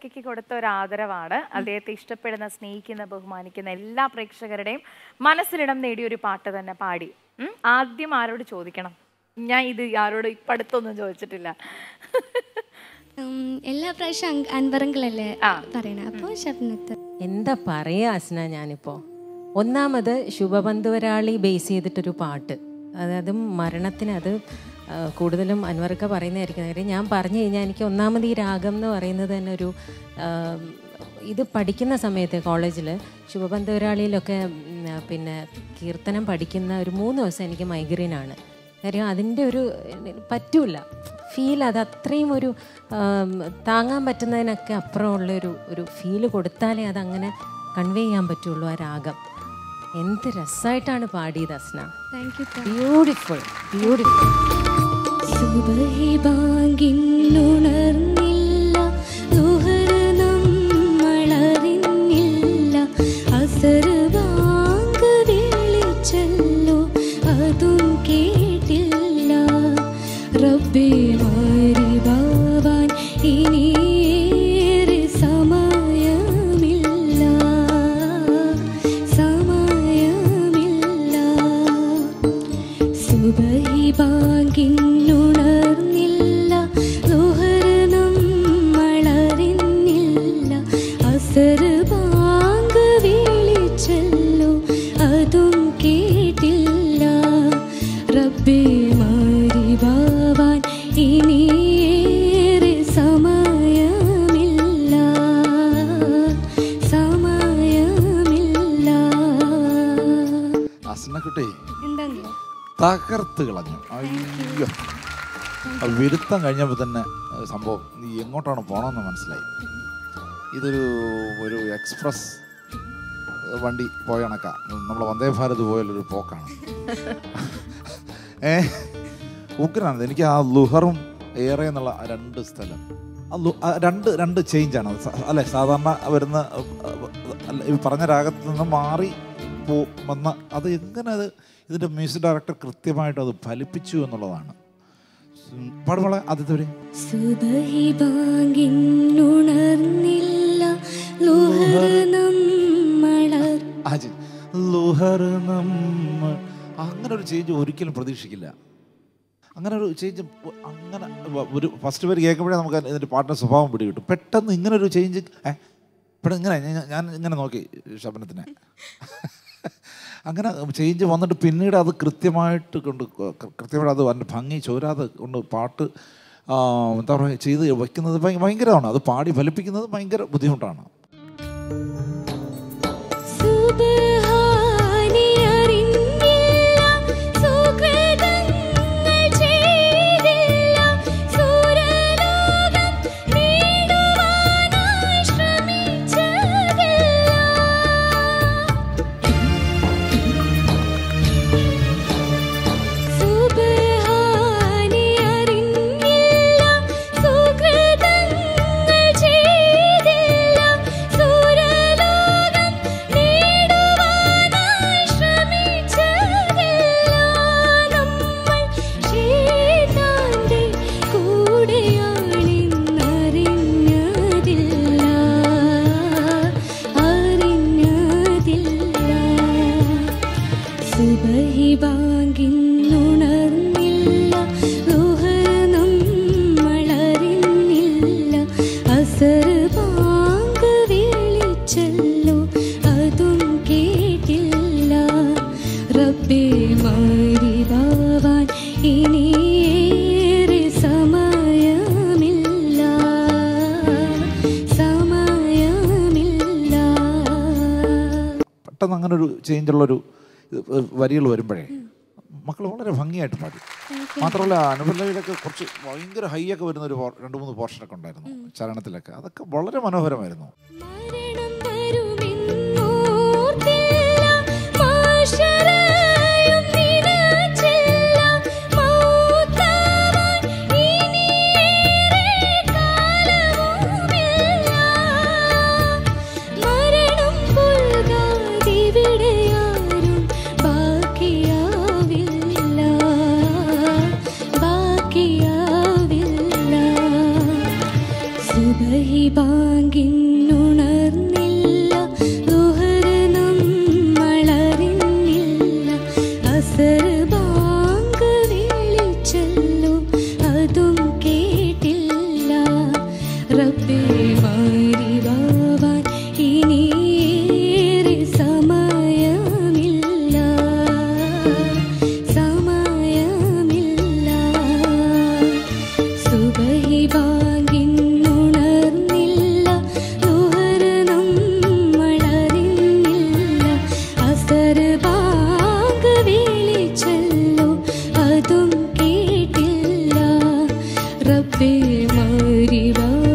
ഷാഫിക്ക് കൊടുത്ത ഒരു ആദരവാണ് അദ്ദേഹത്തെ ഇഷ്ടപ്പെടുന്ന സ്നേഹിക്കുന്ന ബഹുമാനിക്കുന്ന എല്ലാ പ്രേക്ഷകരുടെയും മനസ്സിലിടം നേടിയ ഒരു പാട്ട് തന്നെ പാടി ഉം? ആദ്യം ആരോട് ചോദിക്കണം ഞാൻ ഇത് ആരോട് ഇപ്പം അടുത്തൊന്നും ചോദിച്ചിട്ടില്ല ഉം, എല്ലാ പ്രാവശ്യം അങ്- അൻവറങ്കളല്ലേ പറയണേ അപ്പോൾ ഷബ്നത്ത് എന്താ പറയാ അസ്ന ഞാനിപ്പോ ഒന്നാമത് ശുഭബന്ധുവരാളി ബേസ് ചെയ്തിട്ടൊരു പാട്ട് അതായത് മരണത്തിന് അത് ആ, കൂടുതലും അൻവർക്ക പറയുന്നതായിരിക്കും കാര്യം ഞാൻ പറഞ്ഞു കഴിഞ്ഞാൽ എനിക്ക് ഒന്നാമത് ഈ രാഗം എന്ന് പറയുന്നത് തന്നെ ഒരു ആ, ഇത് പഠിക്കുന്ന സമയത്ത് കോളേജിൽ ശുഭബന്ധുവരാളിയിലൊക്കെ ഉം, പിന്നെ കീർത്തനം പഠിക്കുന്ന ഒരു മൂന്ന് ദിവസം എനിക്ക് മൈഗ്രെയിൻ ആണ് കാര്യം അതിൻ്റെ ഒരു പറ്റൂല ഫീൽ അത് അത്രയും ഒരു ആം, താങ്ങാൻ പറ്റുന്നതിനൊക്കെ അപ്പുറമുള്ള ഒരു ഒരു ഫീല് കൊടുത്താലേ അതങ്ങനെ കൺവേ ചെയ്യാൻ പറ്റുള്ളൂ ആ രാഗം എന്ത് രസമായിട്ടാണ് പാടിയത് Asna thank you beautiful beautiful സുബഹി ബാങ്കിന്നുണർന്നില്ല ലുഹർ നമ്മളറിഞ്ഞില്ല അസർ ബാങ്ക് വിളിച്ചല്ലോ അതും കേട്ടില്ല റബ്ബേ മാരി ബാവാൻ ഇനിയേറെ സമയമില്ല സമയമില്ല സുബഹി ബാങ്കിന്നുണർന്നില്ല ലുഹർ നമ്മളറിഞ്ഞില്ല അസർ ബാങ്ക് വിളിച്ചല്ലോ അതും കേട്ടില്ല റബ്ബേ മാരി ബാവാൻ ഇനിയേറെ സമയമില്ല സമയമില്ല അസ്നക്കുട്ടി എന്താണല്ലോ തകർത്ത് കളഞ്ഞു അയ്യോ ആ വിരുത്തം കഴിഞ്ഞപ്പോൾ തന്നെ ആ, സംഭവം നീ എങ്ങോട്ടാണ് പോകണമെന്ന് മനസ്സിലായി ഇതൊരു ഒരു എക്സ്പ്രസ് വണ്ടി പോയ കണക്കാ നമ്മൾ വന്ദേ ഭാരത് പോയാലൊരു പോക്കാണ് ഏ ഉഗ്രാണ് എനിക്ക് ആ ലുഹറും ഏറെ എന്നുള്ള ആ രണ്ട് സ്ഥലം ആ ലു- ആ രണ്ട് രണ്ട് ചേഞ്ചാണ് അത് സ- അല്ലെ സാധാരണ വരുന്ന അഹ്, അല്ല, ഈ പറഞ്ഞ രാഗത്തിൽ നിന്ന് മാറി പോ വന്ന അത് എങ്ങനെ അത് ഇതിൻ്റെ മ്യൂസിക് ഡയറക്ടർ കൃത്യമായിട്ട് അത് ഫലിപ്പിച്ചു എന്നുള്ളതാണ് ഉം, പാടുമോളെ ആദ്യത്തെ വരെ സുബഹി ബാങ്കിന്നുണർന്നില്ല ലുഹർ നമ്മളർ ആജി ലുഹർ നമ്മൾ അങ്ങനെ ഒരു ചേഞ്ച് ഒരിക്കലും പ്രതീക്ഷിക്കില്ല അങ്ങനെ ഒരു ചേഞ്ച് അങ്ങനെ വ- ഒരു ഫസ്റ്റ് പേര് കേൾക്കുമ്പോഴേ നമുക്ക് ഇതിൻ്റെ പാട്ടിൻ്റെ സ്വഭാവം പിടികിട്ടും പെട്ടെന്ന് ഇങ്ങനെ ഒരു ചേഞ്ച് ഏ പെട്ടെന്ന് ഇങ്ങനെ ഞാൻ- ഞാൻ ഇങ്ങനെ നോക്കി ശബനത്തിനെ അങ്ങനെ ചേഞ്ച് വന്നിട്ട് പിന്നീട് അത് കൃത്യമായിട്ട് കൊണ്ട് കൃ- കൃത്യമായിട്ട് അത് അതിൻ്റെ ഭംഗി ചോരാതെ കൊണ്ട് പാട്ട് ആ, എന്താ പറയുക ചെയ്ത് വയ്ക്കുന്നത് ഭയ- ഭയങ്കരമാണ് അത് പാടി ഫലിപ്പിക്കുന്നത് ഭയങ്കര ബുദ്ധിമുട്ടാണ് സുബ്ഹാനി അറിഞ്ഞില്ല സുകൃതങ്ങൾ ചെയ്തില്ല സുരലോകം നേടുവാനായി ശ്രമിച്ചതില്ല സുബ്ഹാനി അറിഞ്ഞില്ല സുകൃതങ്ങൾ ചെയ്തില്ല സുരലോകം നേടുവാനായി ശ്രമിച്ചതില്ല നമ്മൾ ശേതാന്റെ കൂടെയാണെന്നറിഞ്ഞതില്ല അറിഞ്ഞതില്ല സുബഹി ബാങ്കിന്നുണർന്നില്ല ലുഹർ നമ്മളറിഞ്ഞില്ല അസർ ബാങ്ക് വിളിച്ചല്ലോ അതും കേട്ടില്ല റബ്ബേ മാരി ബാവാൻ ഇനിയേറെ സമയമില്ല സമയമില്ല പെട്ടെന്ന് അങ്ങനെ ഒരു ചേഞ്ചുള്ളൊരു വരികൾ വരുമ്പോഴേ മക്കൾ വളരെ ഭംഗിയായിട്ട് പാടി മാത്രമല്ല അനുപല്ലവിയിലൊക്കെ കുറച്ച് ഭയങ്കര ഹൈ ഒക്കെ വരുന്ന ഒരു പോ- രണ്ട് മൂന്ന് പോർഷനൊക്കെ ഉണ്ടായിരുന്നു ചരണത്തിലൊക്കെ അതൊക്കെ വളരെ മനോഹരമായിരുന്നു മരണം വരുമെന്നോർത്തില്ല മാഷറയും നിനച്ചില്ല മൗത്താവാൻ ഇനിയേറെ കാലവുമില്ല മരണം പുൽകാതിവിടെയാരും ബാക്കിയാവില്ല ബാക്കിയാവില്ല സുബ സുബഹി ബാങ്കിന്നുണർന്നില്ല ദുഹരണം വളറിഞ്ഞില്ല അസർ ബാങ്ക് വിളിച്ചല്ലോ അതും കേട്ടില്ല റബ്ബേ മാരി ബാവാൻ ഇനിയേറെ സമയമില്ല സമയമില്ല സുബഹി ബാങ്കിന്നുണർന്നില്ല ദുഹരണം വളറിഞ്ഞില്ല അസർ ബാങ്ക് വിളിച്ചല്ലോ അതും കേട്ടില്ല റബ്ബേ മാരി ബാവാൻ